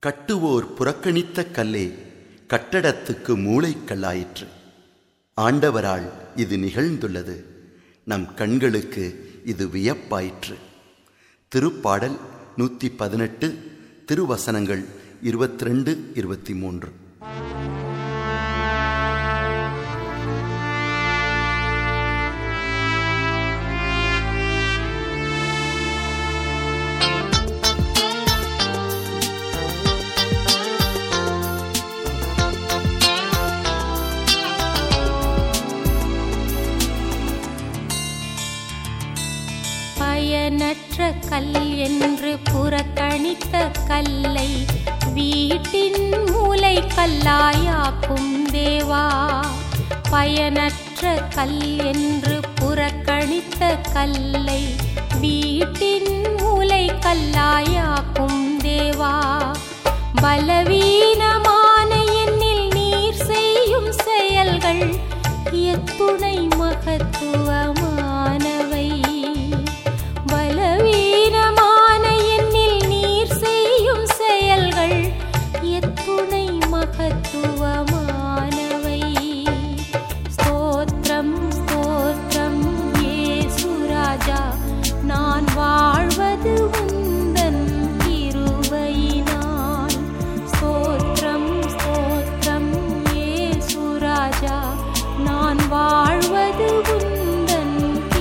கட்டுவோர் புறக்கணித்த கல்லே கட்டடத்துக்கு மூளைக்கல்லாயிற்று ஆண்டவரால் இது நிகழ்ந்துள்ளது நம் கண்களுக்கு இது வியப்பாயிற்று திருப்பாடல் நூற்றி பதினெட்டு திருவசனங்கள் இருபத்தி ரெண்டு இருபத்தி மூன்று பயனற்ற கல் என்று புறக்கணித்த கல்லை வீட்டின் மூலை கல்லாயாக்கும் தேவா பயனற்ற கல் என்று புறக்கணித்த கல்லை வீட்டின் மூலை கல்லாயாக்கும் தேவா பலவீனமான என்னில் நீர் செய்யும் செயல்கள் எத்துணை மகத்துவமானவை பலவீனமான என்னில் நீர் செய்யும் செயல்கள் எத்துணை மகத்துவமானவை ஸ்தோத்திரம் ஸ்தோத்திரம் ஏசுராஜா நான் வாழ்வது உந்தன் கிருபையினால் ஸ்தோத்திரம் ஸ்தோத்திரம் ஏசுராஜா நான் வாழ்வது உந்தன்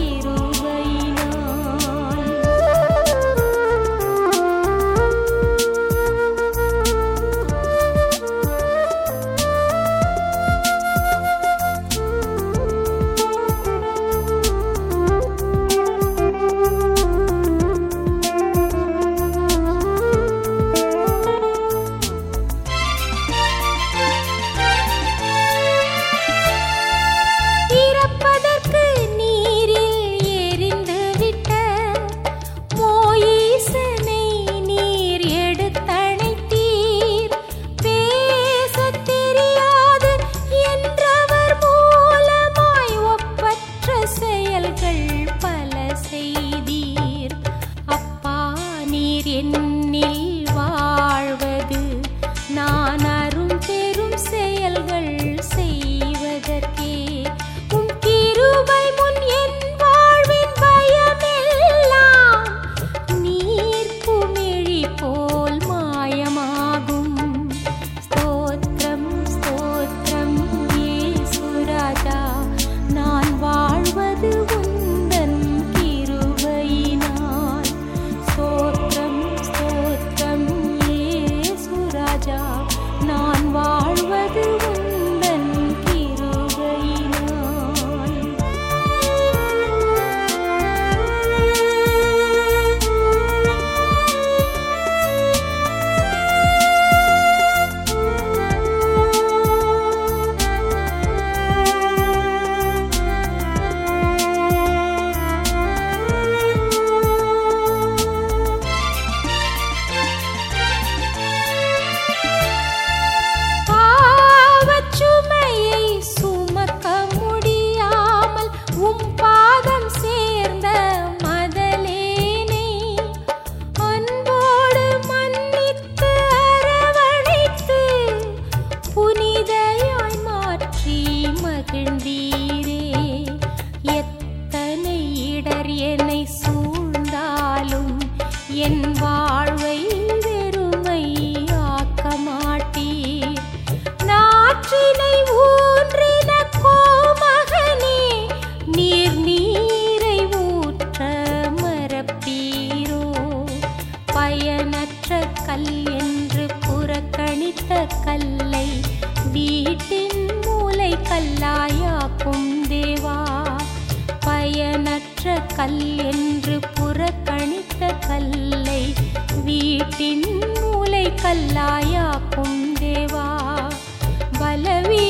இறப்பதற்கு நீரில் எரிந்து விட்ட மோயிசனை நீர் எடுத்தணைத்தீர் பேசத் தெரியாது என்றவர் மூலமாய் ஒப்பற்ற செயல்கள் பல செய்தீர் அப்பா நீர் என்னில் வாழ்வது நான் அரும் பெரும் செயல்கள் செய்வதற்கே உம் கிருபை முன் என் வாழ்வின் பயமெல்லாம் நீர் குமிழி போல் மாயமாகும் ஸ்தோத்திரம் ஸ்தோத்திரம் ஏசுராஜா நான் வாழ்வது உந்தன் கிருபையினால் ஸ்தோத்திரம் ஸ்தோத்திரம் ஏசுராஜா நான் வாழ்வது உந்தன் கிருபையினால் பாவச்சுமையை சுமக்க முடியாமல் உம் பாதம் சேர்ந்த மதலேனை அன்போடு மன்னித்து அரவணைத்து புனிதையாய் மாற்றி மகிழ்ந்தீரே எத்தனை இடர் என்னை சூழ்ந்தாலும் என் வாழ்வை வெறுமை ஆக்க மாட்டீர் நாற்றினை ஊன்றின கோமகனே நீர் நீரை ஊற்ற மறப்பீரோ பயனற்ற கல் என்று புறக்கணித்த கல்லை வீட்டின் மூலை கல்லாயாக்கும் தேவா பயனற்ற கல் என்று புறக்கணித்த கல்லை வீட்டின் மூலை கல்லாயாக்கும் தேவா பலவீ